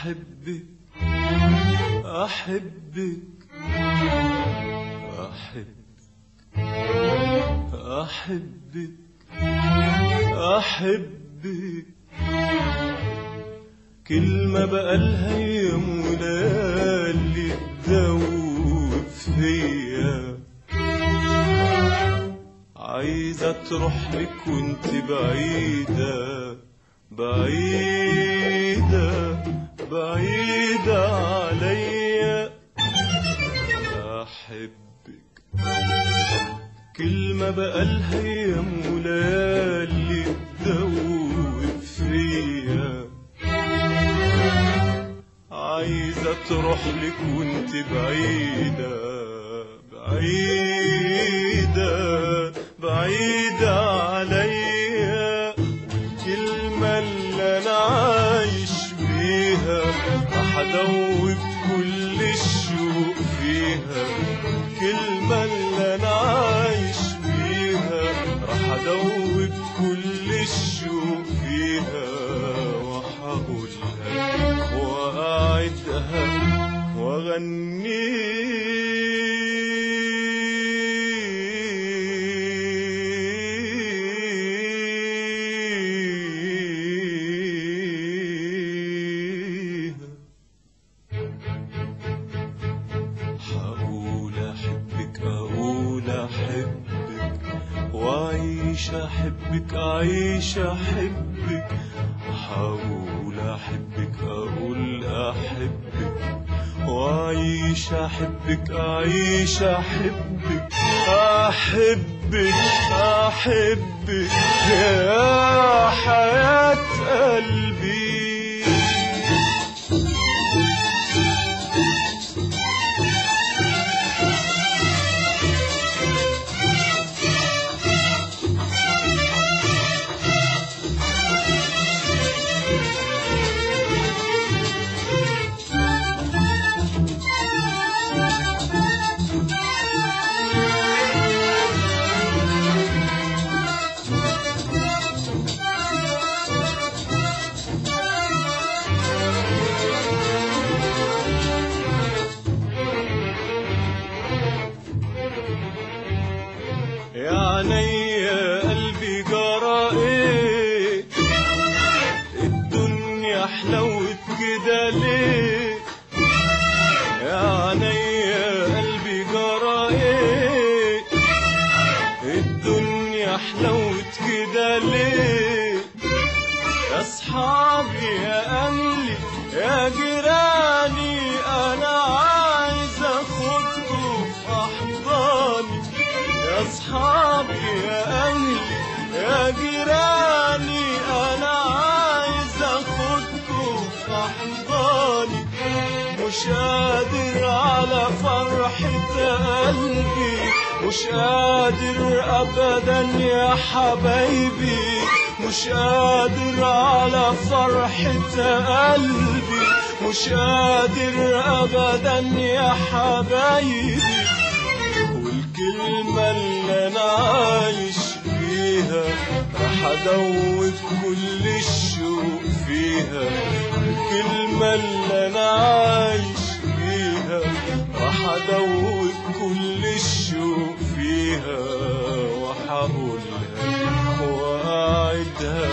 أحبك أحبك أحبك أحبك أحبك كلمة بقالها يمونا اللي تدوب فيا عايزة تروح لك وانت بعيدة بعيدة بعيدة عليا أحبك كلمة بقالها يا مولاي اللي تدوب فيا عايزة تروح لك وانت بعيدة بعيدة بعيدة عليا والكلمة اللي أنا عايش بيها راح أدوب كل الشوق فيها الكلمة اللي أنا عايش بيها راح أدوب كل الشوق فيها وهقولها وأعدها وأغنيها هقول أحبك أقول أحبك وأعيش أحبك أعيش أحبك هقول أحبك أقول أحبك وأعيش أحبك أعيش أحبك أحبك أحبك يا حياة قلبي يا عيني يا قلبي جرى ايه الدنيا حلوت كده ليه يا عيني يا قلبي جرى ايه الدنيا حلوت كده ليه يا اصحابي يا اهلي يا جيراني انا عايز اخدكم في احضاني يا اصحابي يا اهلي يا جيراني انا عايز اخدكم في احضاني مش قادر على فرحة قلبي مش قادر ابدا يا حبايبي مش قادر على فرحة قلبي مش قادر ابدا يا حبايبي والكلمة اللي أنا عايش بيها راح أدوب كل الشوق فيها الكلمة اللي أنا عايش بيها راح أدوب كل الشوق فيها وهقولها وأعدها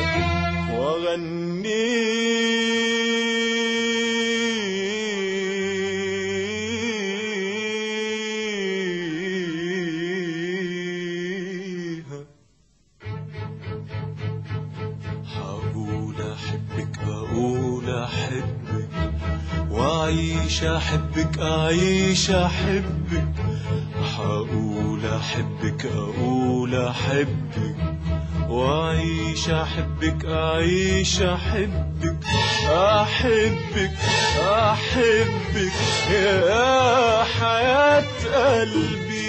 وأغنيها هقول أحبك أقول أحبك وأعيش أحبك أعيش أحبك هقول أحبك أقول أحبك وأعيش أحبك أعيش أحبك أحبك أحبك يا حياة قلبي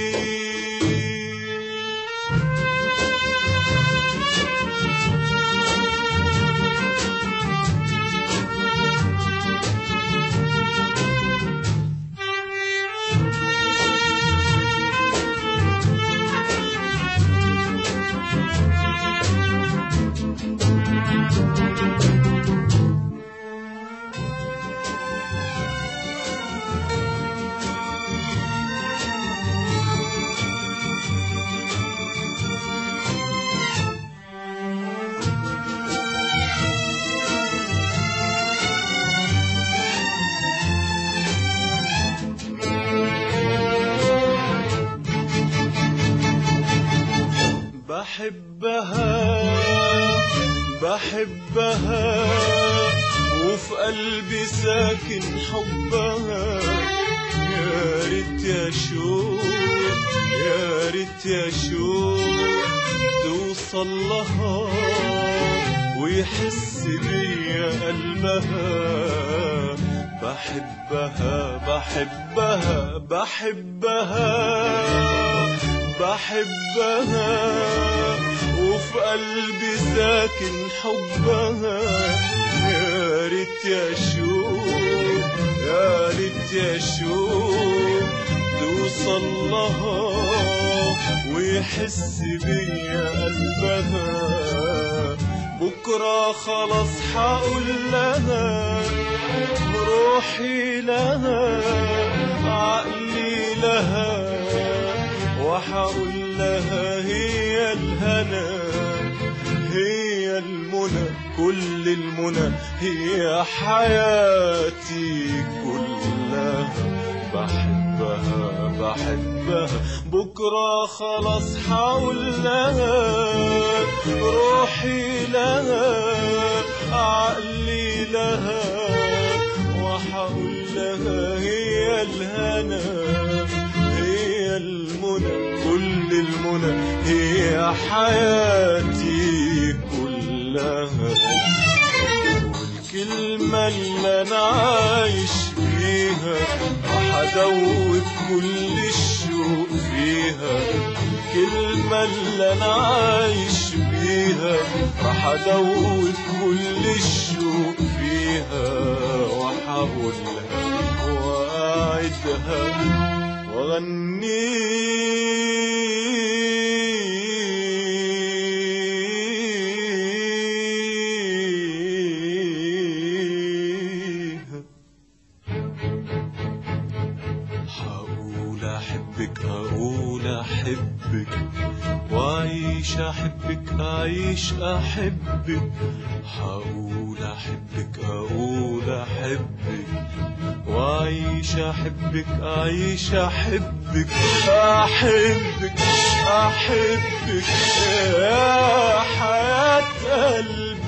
بحبها بحبها وفي قلبي ساكن حبها يا ريت يا شوق يا ريت يا شوق توصل لها ويحس بيا قلبها بحبها بحبها بحبها بحبها وفي قلبي ساكن حبها يا ريت يا شوق يا ريت يا شوق توصل لها ويحس بيا قلبها بكرة خلاص حقول لها روحي لها عقلي لها وحقول لها هي الهنا هي المنى كل المنى هي حياتي كلها بحبها بحبها بكرة خلاص حقول لها روحي لها عقلي لها وحقول لها هي الهنا هي المنى كل المنى هي حياتي كلها والكلمة اللي أنا عايش فيها راح أدوب كل الشوق فيها الكلمة اللي أنا عايش بيها راح أدوب كل الشوق فيها وأحاولها وأعدها وأغنيها هقول أحبك هقول أحبك وأعيش أحبك أعيش أحبك هقول أحبك هقول أحبك وأعيش أحبك أعيش أحبك أحبك أحبك يا حياة قلبي